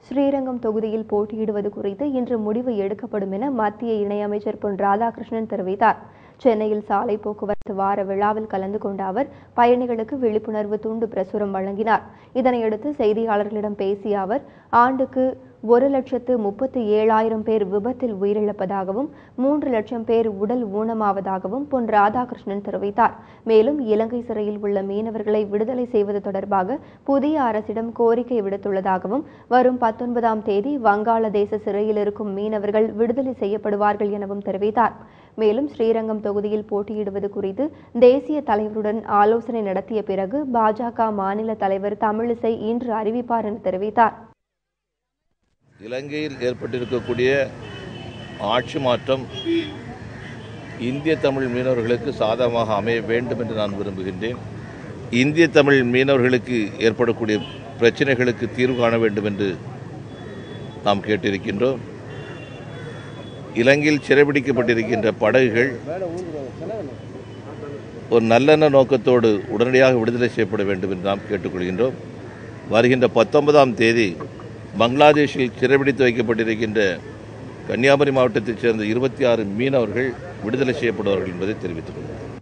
ஸ்ரீரங்கம் தொகுதியில் போட்டியிடுவது குறித்து இன்று முடிவு எடுக்கப்படும் என மத்திய இணையமைச்சர் பொன் ராதாகிருஷ்ணன் தெரிவித்தார் சென்னையில் சாலை போக்குவரத்து வார விழாவில் கலந்து கொண்ட அவர் பயணிகளுக்கு விழிப்புணர்வு துண்டு பிரசுரம் வழங்கினார் இதனையடுத்து செய்தியாளர்களிடம் பேசிய அவர் ஆண்டுக்கு ஒரு லட்சத்து முப்பத்தி ஏழாயிரம் பேர் விபத்தில் உயிரிழப்பதாகவும் மூன்று லட்சம் பேர் உடல் ஊனமாவதாகவும் பொன் ராதாகிருஷ்ணன் தெரிவித்தார் மேலும் இலங்கை சிறையில் உள்ள மீனவர்களை விடுதலை செய்வது தொடர்பாக புதிய அரசிடம் கோரிக்கை விடுத்துள்ளதாகவும் வரும் பத்தொன்பதாம் தேதி வங்காளதேச சிறையில் இருக்கும் மீனவர்கள் விடுதலை செய்யப்படுவார்கள் எனவும் தெரிவித்தார் மேலும் ஸ்ரீரங்கம் தொகுதியில் போட்டியிடுவது குறித்து தேசிய தலைவருடன் ஆலோசனை நடத்திய பிறகு பாஜக மாநில தலைவர் தமிழிசை இன்று அறிவிப்பார் என தெரிவித்தார் இலங்கையில் ஏற்பட்டிருக்கக்கூடிய ஆட்சி மாற்றம் இந்திய தமிழ் மீனவர்களுக்கு சாதகமாக அமைய வேண்டும் என்று நான் விரும்புகின்றேன் இந்திய தமிழ் மீனவர்களுக்கு ஏற்படக்கூடிய பிரச்சனைகளுக்கு தீர்வு காண வேண்டும் என்று நாம் கேட்டிருக்கின்றோம் இலங்கையில் சிறைபிடிக்கப்பட்டிருக்கின்ற படகுகள் ஒரு நல்லெண்ண நோக்கத்தோடு உடனடியாக விடுதலை செய்யப்பட வேண்டும் என்று நாம் கேட்டுக்கொள்கின்றோம் வருகின்ற பத்தொன்பதாம் தேதி பங்களாதேஷில் சிறைபிடித்து வைக்கப்பட்டிருக்கின்ற கன்னியாகுமரி மாவட்டத்தைச் சேர்ந்த இருபத்தி ஆறு மீனவர்கள் விடுதலை செய்யப்படுவார்கள் என்பதை தெரிவித்துக் கொள்கிறேன்